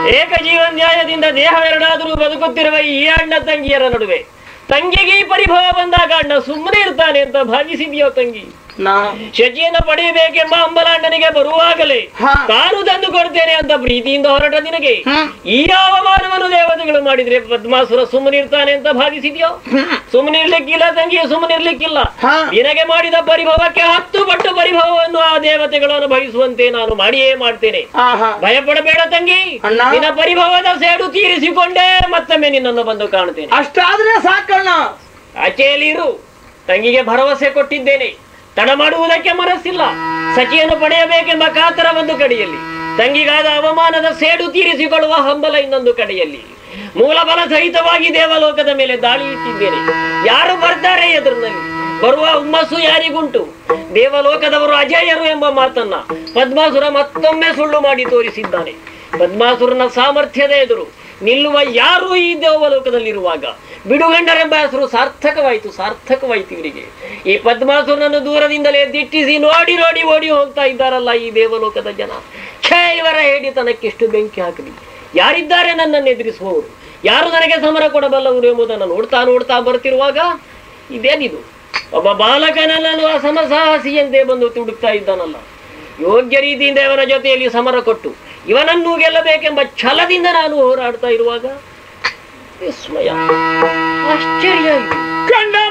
ಏಕ ಜೀವನ್ಯಾಯದಿಂದ ದೇಹವೆರಡಾದರೂ ಬದುಕುತ್ತಿರುವ ಈ ಅಣ್ಣ ತಂಗಿಯರ ನಡುವೆ ತಂಗಿಗೆ ಈ ಪರಿಭವ ಬಂದಾಗ ಅಣ್ಣ ಸುಮ್ಮನೆ ಇರ್ತಾನೆ ಅಂತ ಭಾವಿಸಿದ್ಯೋ ತಂಗಿ ನಾ ಶಚಿಯನ್ನು ಪಡೆಯಬೇಕೆಂಬ ಅಂಬಲಾಂಡನಿಗೆ ಬರುವಾಗಲೇ ಹಾ. ತಾನು ತಂದು ಕೊಡ್ತೇನೆ ಅಂತ ಪ್ರೀತಿಯಿಂದ ಹೊರಟ ನಿನಗೆ ಹ್ಮ್. ಈ ಅವಮಾನವನ್ನು ದೇವತೆಗಳು ಮಾಡಿದ್ರೆ ಪದ್ಮಾಸುರ ಸುಮ್ಮನಿರ್ತಾನೆ ಅಂತ ಭಾವಿಸಿದ್ಯೋ ಸುಮ್ಮನಿರ್ಲಿಕ್ಕಿಲ್ಲ ತಂಗಿ ಸುಮ್ಮನಿರ್ಲಿಕ್ಕಿಲ್ಲ ಹಾ. ನಿನಗೆ ಮಾಡಿದ ಪರಿಭವಕ್ಕೆ ಹತ್ತು ಪಟ್ಟು ಪರಿಭವವನ್ನು ಆ ದೇವತೆಗಳು ಅನುಭವಿಸುವಂತೆ ನಾನು ಮಾಡಿಯೇ ಮಾಡ್ತೇನೆ ಆಹಾ ಭಯಪಡಬೇಡ ತಂಗಿ ಅಣ್ಣ. ನಿನ್ನ ಪರಿಭವದ ಸೇಡು ತೀರಿಸಿಕೊಂಡೇ ಮತ್ತೊಮ್ಮೆ ನಿನ್ನನ್ನು ಬಂದು ಕಾಣ್ತೇನೆ ಅಷ್ಟಾದ್ರೆ ಸಾಕಣ್ಣ ಆಚೆಯಲ್ಲಿ ಇರು ತಂಗಿಗೆ ಭರವಸೆ ಕೊಟ್ಟಿದ್ದೇನೆ ತಡ ಮಾಡುವುದಕ್ಕೆ ಮನಸ್ಸಿಲ್ಲ ಸಚಿಯನ್ನು ಪಡೆಯಬೇಕೆಂಬ ಕಾತರ ಒಂದು ಕಡೆಯಲ್ಲಿ ತಂಗಿಗಾದ ಅವಮಾನದ ಸೇಡು ತೀರಿಸಿಕೊಳ್ಳುವ ಹಂಬಲ ಇನ್ನೊಂದು ಕಡೆಯಲ್ಲಿ ಮೂಲಬಲ ಸಹಿತವಾಗಿ ದೇವಲೋಕದ ಮೇಲೆ ದಾಳಿ ಇಟ್ಟಿದ್ದೇನೆ ಯಾರು ಬರ್ತಾರೆ ಎದುರಿನಲ್ಲಿ ಬರುವ ಹುಮ್ಮಸ್ಸು ಯಾರಿಗುಂಟು ದೇವಲೋಕದವರು ಅಜೇಯರು ಎಂಬ ಮಾತನ್ನ ಪದ್ಮಾಸುರ ಮತ್ತೊಮ್ಮೆ ಸುಳ್ಳು ಮಾಡಿ ತೋರಿಸಿದ್ದಾನೆ ಪದ್ಮಾಸುರನ ಸಾಮರ್ಥ್ಯದ ಎದುರು ನಿಲ್ಲುವ ಯಾರು ಈ ದೇವಲೋಕದಲ್ಲಿರುವಾಗ ಬಿಡುಗಂಡರೆಂಬ ಹೆಸರು ಸಾರ್ಥಕವಾಯಿತು ಸಾರ್ಥಕವಾಯಿತು ಇವರಿಗೆ ಈ ಪದ್ಮಾಸುರನನ್ನು ದೂರದಿಂದಲೇ ದಿಟ್ಟಿಸಿ ನೋಡಿ ನೋಡಿ ಓಡಿ ಹೋಗ್ತಾ ಇದ್ದಾರಲ್ಲ ಈ ದೇವಲೋಕದ ಜನ ಛೇ ಇವರ ಹೇಡಿತನಕ್ಕೆಷ್ಟು ಬೆಂಕಿ ಹಾಕಲಿ ಯಾರಿದ್ದಾರೆ ನನ್ನನ್ನು ಎದುರಿಸುವವರು ಯಾರು ನನಗೆ ಸಮರ ಕೊಡಬಲ್ಲವರು ಎಂಬುದನ್ನು ನೋಡ್ತಾ ನೋಡ್ತಾ ಬರ್ತಿರುವಾಗ ಇದೇನಿದು ಒಬ್ಬ ಬಾಲಕನನ್ನು ಅಸಮಸಾಹಸಿಯಂತೆ ಬಂದು ತುಡುಕ್ತಾ ಇದ್ದಾನಲ್ಲ ಯೋಗ್ಯ ರೀತಿಯಿಂದ ಇವನ ಜೊತೆಯಲ್ಲಿ ಸಮರ ಕೊಟ್ಟು ಇವನನ್ನು ಗೆಲ್ಲಬೇಕೆಂಬ ಛಲದಿಂದ ನಾನು ಹೋರಾಡ್ತಾ ಇರುವಾಗ ವಿಸ್ಮಯ ಆಶ್ಚರ್ಯ ಇದು ಕಂಡ